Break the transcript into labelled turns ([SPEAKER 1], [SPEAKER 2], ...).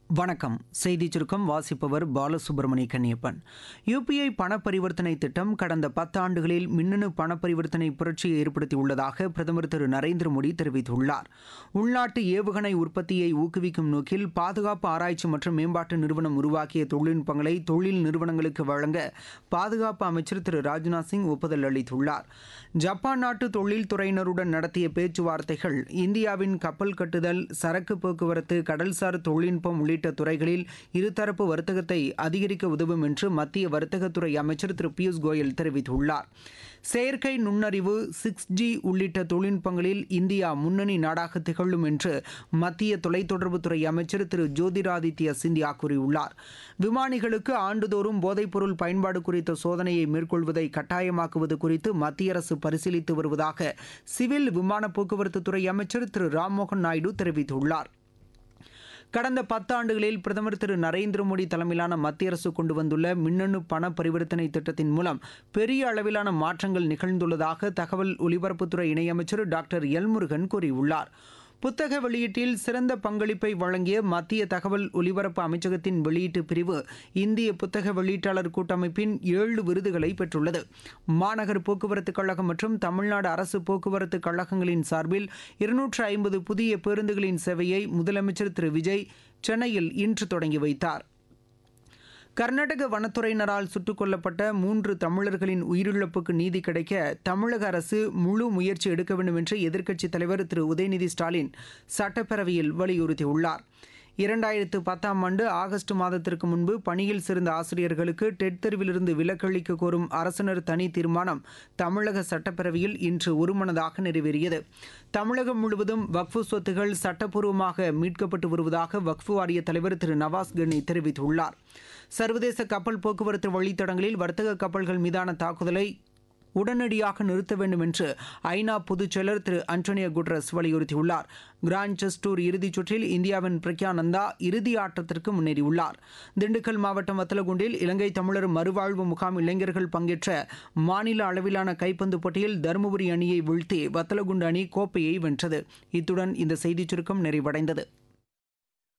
[SPEAKER 1] வணக்கம் செய்தி சுருக்கம் வாசிப்பவர் பாலசுப்ரமணிய கன்னியப்பன் யுபிஐ பண பரிவர்த்தனை திட்டம் கடந்த பத்தாண்டுகளில் மின்னணு பண பரிவர்த்தனை புரட்சியை ஏற்படுத்தியுள்ளதாக பிரதமர் திரு நரேந்திர மோடி தெரிவித்துள்ளார் உள்நாட்டு ஏவுகணை உற்பத்தியை ஊக்குவிக்கும் நோக்கில் பாதுகாப்பு ஆராய்ச்சி மற்றும் மேம்பாட்டு நிறுவனம் உருவாக்கிய தொழில்நுட்பங்களை தொழில் நிறுவனங்களுக்கு வழங்க பாதுகாப்பு அமைச்சர் திரு ராஜ்நாத் சிங் ஒப்புதல் அளித்துள்ளார் ஜப்பான் நாட்டு தொழில்துறையினருடன் நடத்திய பேச்சுவார்த்தைகள் இந்தியாவின் கப்பல் கட்டுதல் சரக்கு போக்குவரத்து கடல்சார் தொழில்நுட்பம் உள்ளிட்ட துறைகளில் இருதரப்பு வர்த்தகத்தை அதிகரிக்க உதவும் என்று மத்திய வர்த்தகத்துறை அமைச்சர் திரு பியூஷ் கோயல் தெரிவித்துள்ளார் செயற்கை நுண்ணறிவு சிக்ஸ் ஜி உள்ளிட்ட தொழில்நுட்பங்களில் இந்தியா முன்னணி நாடாக திகழும் என்று மத்திய தொலைத்தொடர்புத்துறை அமைச்சர் திரு ஜோதிராதித்ய சிந்தியா கூறியுள்ளார் விமானிகளுக்கு ஆண்டுதோறும் போதைப்பொருள் பயன்பாடு குறித்த சோதனையை மேற்கொள்வதை கட்டாயமாக்குவது குறித்து மத்திய அரசு பரிசீலித்து வருவதாக சிவில் விமான போக்குவரத்து துறை அமைச்சர் திரு ராம்மோகன் நாயுடு தெரிவித்துள்ளார் கடந்த பத்தாண்டுகளில் பிரதமர் திரு நரேந்திர மோடி தலைமையிலான மத்திய அரசு கொண்டு வந்துள்ள மின்னணு பண பரிவர்த்தனை திட்டத்தின் மூலம் பெரிய அளவிலான மாற்றங்கள் நிகழ்ந்துள்ளதாக தகவல் ஒலிபரப்புத்துறை இணையமைச்சர் டாக்டர் எல்முருகன் கூறியுள்ளார் புத்தக வெளியீட்டில் சிறந்த பங்களிப்பை வழங்கிய மத்திய தகவல் ஒலிபரப்பு அமைச்சகத்தின் வெளியீட்டு பிரிவு இந்திய புத்தக வெளியீட்டாளர் கூட்டமைப்பின் ஏழு விருதுகளை பெற்றுள்ளது மாநகர் போக்குவரத்து கழகம் மற்றும் தமிழ்நாடு அரசு போக்குவரத்து கழகங்களின் சார்பில் இருநூற்று ஐம்பது புதிய பேருந்துகளின் சேவையை முதலமைச்சர் திரு விஜய் சென்னையில் இன்று தொடங்கி வைத்தார் கர்நாடக வனத்துறையினரால் சுட்டுக் கொல்லப்பட்ட மூன்று தமிழர்களின் உயிரிழப்புக்கு நீதி கிடைக்க தமிழக அரசு முழு முயற்சி எடுக்க வேண்டும் என்று எதிர்க்கட்சித் தலைவர் திரு உதயநிதி ஸ்டாலின் சட்டப்பேரவையில் வலியுறுத்தியுள்ளார் இரண்டாயிரத்து பத்தாம் ஆண்டு ஆகஸ்ட் மாதத்திற்கு முன்பு பணியில் சேர்ந்த ஆசிரியர்களுக்கு டெட் தேர்விலிருந்து விலக்களிக்க கோரும் அரசினர் தனி தீர்மானம் தமிழக சட்டப்பேரவையில் இன்று ஒருமனதாக நிறைவேறியது தமிழகம் முழுவதும் வக்ஃபு சொத்துகள் சட்டப்பூர்வமாக மீட்கப்பட்டு வருவதாக வக்ஃபு வாரிய தலைவர் திரு நவாஸ் கனி தெரிவித்துள்ளார் சர்வதேச கப்பல் போக்குவரத்து வழித்தடங்களில் வர்த்தக கப்பல்கள் மீதான தாக்குதலை உடனடியாக நிறுத்த வேண்டும் என்று ஐநா பொதுச் செயலர் திரு அன்டோனியோ குட்ரஸ் வலியுறுத்தியுள்ளார் கிராண்ட் செஸ் டூர் இறுதிச் சுற்றில் இந்தியாவின் பிரக்யானந்தா இறுதி ஆட்டத்திற்கு முன்னேறியுள்ளார் திண்டுக்கல் மாவட்டம் வத்தலகுண்டில் இலங்கை தமிழர் மறுவாழ்வு முகாம் இளைஞர்கள் பங்கேற்ற மாநில அளவிலான கைப்பந்து போட்டியில் தருமபுரி அணியை வீழ்த்தி வத்தலகுண்டு அணி கோப்பையை வென்றது இத்துடன் இந்த செய்திச் சுருக்கம் நிறைவடைந்தது